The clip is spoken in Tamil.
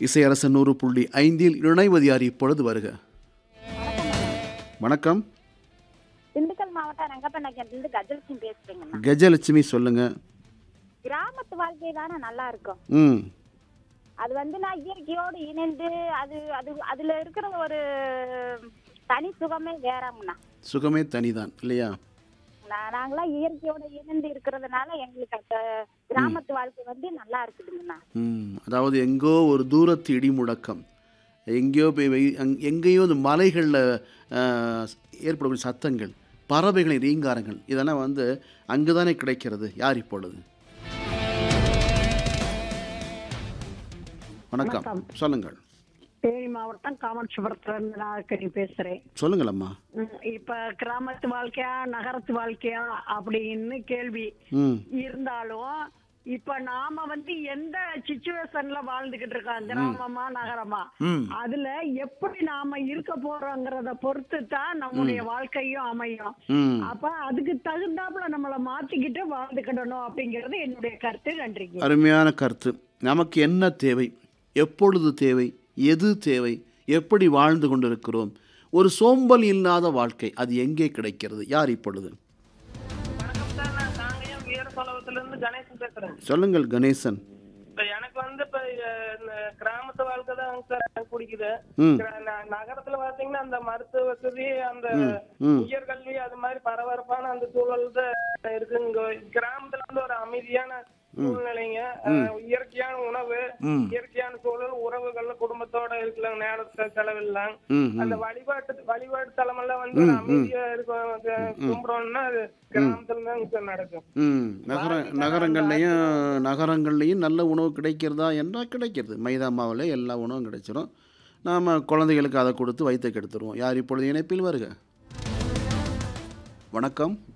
இசையரசன் நூறு புள்ளி ஐந்தில் இணைவதியார் இப்பொழுது வருக வணக்கம் திண்டுக்கல் மாவட்டம் ரங்கப்பண்ணக்கிலிருந்து கஜலட்சுமி பேசுறேங்கண்ணா கஜலட்சுமி சொல்லுங்க கிராமத்து வாழ்க்கை தானே நல்லா இருக்கும் ம் அது வந்து நான் இயற்கையோடு இணைந்து அது அது அதுல இருக்கிற ஒரு தனி சுகமே வேறங்கண்ணா சுகமே தனிதான் இல்லையா நான் நாங்களாம் இயற்கையோட இணைந்து இருக்கிறதுனால எங்களுக்கு அந்த கிராமத்து வாழ்க்கை வந்து நல்லா இருக்குதுங்கண்ணா ம் அதாவது எங்கோ ஒரு தூரத்து இடி முழக்கம் எங்கேயோ போய் வெய்- அங்- எங்கேயோ இந்த மலைகளில் ஏற்படக்கூடிய சத்தங்கள் பறவைகளின் ரீங்காரங்கள் இதெல்லாம் வந்து அங்கு தானே கிடைக்கிறது யார் இப்பொழுது வணக்கம் சொல்லுங்கள் தேனி மாவட்டம் காமட்சிபுரத்துல இருந்து நாகக்கனி பேசுறேன் சொல்லுங்கள் அம்மா ம், இப்ப கிராமத்து வாழ்க்கையா நகரத்து வாழ்க்கையா அப்படின்னு கேள்வி ம் இருந்தாலும் இப்ப நாம வந்து எந்த சுச்சுவேஷன்ல வாழ்ந்துகிட்டு இருக்கோம் கிராமமா நகரமா ம் அதுல எப்படி நாம இருக்க போறோங்கிறத பொறுத்து தான் நம்முடைய வாழ்க்கையும் அமையும் ம் அப்ப அதுக்கு தகுந்தாப்புல நம்மள மாத்திக்கிட்டு வாழ்ந்துக்கிடணும் அப்படிங்கறது என்னுடைய கருத்து நன்றிங்க அருமையான கருத்து நமக்கு என்ன தேவை எப்பொழுது தேவை எது தேவை எப்படி வாழ்ந்து கொண்டிருக்கிறோம் ஒரு சோம்பல் இல்லாத வாழ்க்கை அது எங்கே கிடைக்கிறது யார் இப்பொழுது வணக்கம் சார் நான் காங்கேயம் வீரசோழவத்துல இருந்து கணேசன் பேசுறேன் சொல்லுங்கள் கணேசன் இப்ப எனக்கு வந்து இப்ப அஹ், இந்த கிராமத்து வாழ்க்கை தான் சார் எனக்கு பிடிக்குது ம் கிரா- ந- நகரத்துல பாத்தீங்கன்னா அந்த மருத்துவ வசதி அந்த ம் உயர்கல்வி அது மாதிரி பரபரப்பான அந்த சூழல் தான் இருக்கு இங்க கிராமத்துல வந்து ஒரு அமைதியான சூழ்நிலைங்க அஹ், இயற்கையான உணவு ம் இயற்கையான சூழல் உறவுகள் குடும்பத்தோட இருக்கலாம் நேரத்தை செலவிடலாம் ம் அந்த வழிபாட்டு வழிபாட்டு தலமெல்லாம் வந்து ஒரு அமைதியா இருக்கும் அது கும்பிடுறோம்னா அது கிராமத்துல தான் சார் நடக்கும் ம் நகர நகரங்கள்லையும் நகரங்கள்லையும் நல்ல உணவு கிடைக்கிறதா என்றால் கிடைக்கிறது மைதா மாவில் எல்லா உணவும் கிடைச்சிரும் நாம் குழந்தைகளுக்கு அதை கொடுத்து வயிற்று கெடுத்துருவோம் யார் இப்பொழுது இணைப்பில் வருக வணக்கம்